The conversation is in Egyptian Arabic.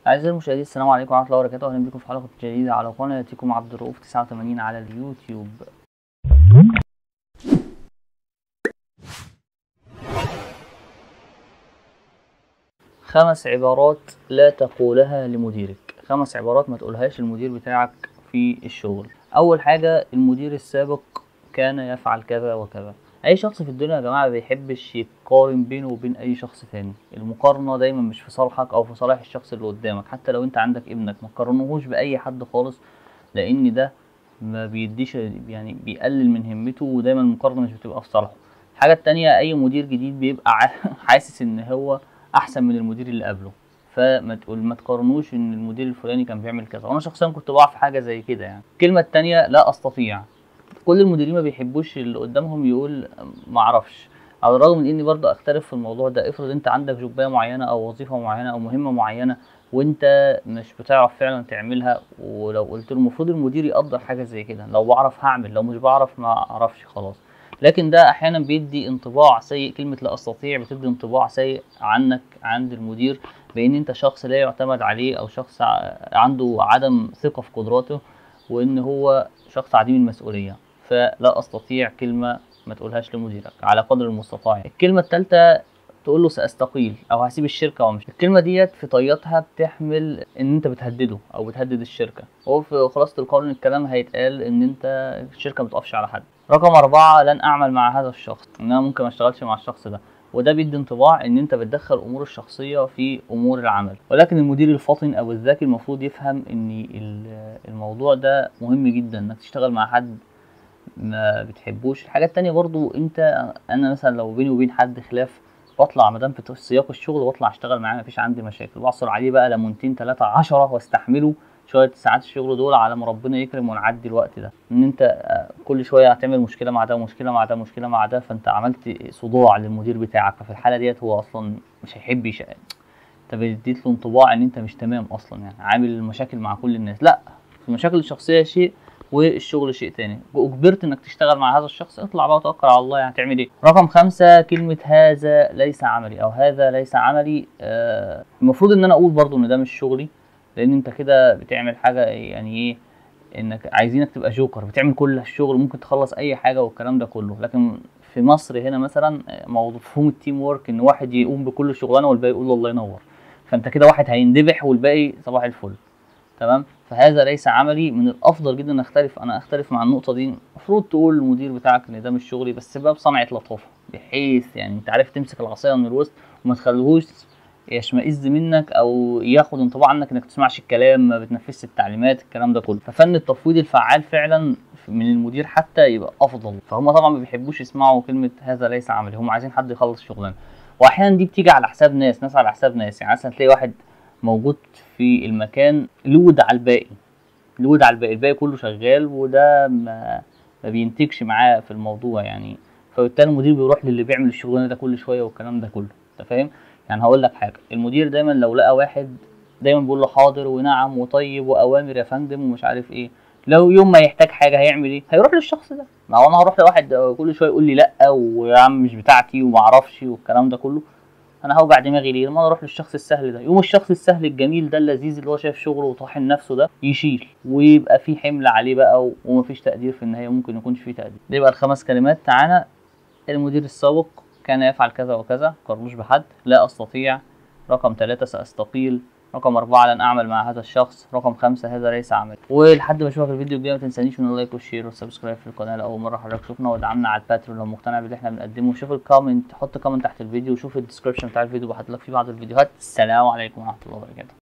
أعزائي المشاهدين السلام عليكم ورحمة الله وبركاته أهلا بكم في حلقة جديدة على قناتكم عبد الرؤوف 89 على اليوتيوب خمس عبارات لا تقولها لمديرك خمس عبارات ما تقولهاش للمدير بتاعك في الشغل أول حاجة المدير السابق كان يفعل كذا وكذا اي شخص في الدنيا يا جماعه ما بيحبش يقارن بينه وبين اي شخص تاني المقارنه دايما مش في صالحك او في صالح الشخص اللي قدامك حتى لو انت عندك ابنك ما تقارنهوش باي حد خالص لان ده ما بيديش يعني بيقلل من همته ودايما المقارنه مش بتبقى في صالحه الحاجه التانية اي مدير جديد بيبقى حاسس ان هو احسن من المدير اللي قبله فما تقول ما تقارنوش ان المدير الفلاني كان بيعمل كذا وانا شخصيا كنت بقع في حاجه زي كده يعني الكلمه التانية لا استطيع كل المديرين ما بيحبوش اللي قدامهم يقول ما اعرفش على الرغم من اني برضه اختلف في الموضوع ده افرض انت عندك جوبايه معينه او وظيفه معينه او مهمه معينه وانت مش بتعرف فعلا تعملها ولو قلت له المفروض المدير يقدر حاجه زي كده لو بعرف هعمل لو مش بعرف ما اعرفش خلاص لكن ده احيانا بيدي انطباع سيء كلمه لا استطيع بتدي انطباع سيء عنك عند المدير بان انت شخص لا يعتمد عليه او شخص عنده عدم ثقه في قدراته وان هو شخص عديم المسؤوليه فلا استطيع كلمه ما تقولهاش لمديرك على قدر المستطاع الكلمه الثالثه تقول له ساستقيل او هسيب الشركه وامشي الكلمه ديت في طياتها بتحمل ان انت بتهدده او بتهدد الشركه هو في خلاصه القول الكلام هيتقال ان انت الشركه ما تقفش على حد رقم أربعة لن أعمل مع هذا الشخص إن أنا ممكن ما أشتغلش مع الشخص ده وده بيدي انطباع ان انت بتدخل امور الشخصيه في امور العمل ولكن المدير الفاطن او الذكي المفروض يفهم ان الموضوع ده مهم جدا انك تشتغل مع حد ما بتحبوش الحاجة التانية برضو انت انا مثلا لو بيني وبين حد خلاف بطلع مادام في سياق الشغل واطلع اشتغل معاه مفيش عندي مشاكل بعصر عليه بقى ليمونتين تلاتة عشرة واستحمله شوية ساعات الشغل دول على ما ربنا يكرم ونعدي الوقت ده ان انت كل شوية هتعمل مشكلة مع ده ومشكلة مع ده ومشكلة مع ده فانت عملت صداع للمدير بتاعك ففي الحالة ديت هو اصلا مش هيحب يشقى انت بديت له انطباع ان انت مش تمام اصلا يعني عامل المشاكل مع كل الناس لا المشاكل الشخصية شيء والشغل شيء تاني اجبرت انك تشتغل مع هذا الشخص اطلع بقى وتوكل على الله يعني هتعمل ايه رقم خمسة كلمة هذا ليس عملي او هذا ليس عملي آه المفروض ان انا اقول برضو ان ده مش شغلي لان انت كده بتعمل حاجة يعني ايه انك عايزينك تبقى جوكر بتعمل كل الشغل ممكن تخلص اي حاجة والكلام ده كله لكن في مصر هنا مثلا موضوع مفهوم التيم وورك ان واحد يقوم بكل شغلانه والباقي يقول الله ينور فانت كده واحد هيندبح والباقي صباح الفل تمام فهذا ليس عملي من الافضل جدا ان اختلف انا اختلف مع النقطه دي المفروض تقول للمدير بتاعك ان ده مش شغلي بس بقى بصنعه لطافه بحيث يعني انت عارف تمسك العصايه من الوسط وما تخليهوش يشمئز منك او ياخد انطباع عنك انك تسمعش الكلام ما بتنفذش التعليمات الكلام ده كله ففن التفويض الفعال فعلا من المدير حتى يبقى افضل فهم طبعا ما بيحبوش يسمعوا كلمه هذا ليس عملي هم عايزين حد يخلص شغلانه واحيانا دي بتيجي على حساب ناس ناس على حساب ناس يعني مثلا تلاقي واحد موجود في المكان لود على الباقي لود على الباقي الباقي كله شغال وده ما, ما بينتجش معاه في الموضوع يعني فبالتالي المدير بيروح للي بيعمل الشغلانه ده كل شويه والكلام ده كله انت فاهم يعني هقول لك حاجه المدير دايما لو لقى واحد دايما بيقول له حاضر ونعم وطيب واوامر يا فندم ومش عارف ايه لو يوم ما يحتاج حاجه هيعمل ايه هيروح للشخص ده ما هو انا هروح لواحد كل شويه يقول لي لا ويا عم مش بتاعتي وما اعرفش والكلام ده كله انا هوجع دماغي ليه لما اروح للشخص السهل ده يوم الشخص السهل الجميل ده اللذيذ اللي هو شايف شغله وطاحن نفسه ده يشيل ويبقى في حمل عليه بقى ومفيش تقدير في النهايه ممكن يكونش في تقدير دي بقى الخمس كلمات تعالى المدير السابق كان يفعل كذا وكذا مقارنوش بحد لا استطيع رقم ثلاثة سأستقيل رقم أربعة لن أعمل مع هذا الشخص رقم خمسة هذا ليس عمل ولحد ما أشوفك الفيديو الجاي ما تنسانيش من اللايك والشير والسبسكرايب في القناة لأول مرة حضرتك شوفنا ودعمنا على الباتريون لو مقتنع باللي احنا بنقدمه شوف الكومنت حط كومنت تحت الفيديو وشوف الديسكربشن بتاع الفيديو بحط لك فيه بعض الفيديوهات السلام عليكم ورحمة الله وبركاته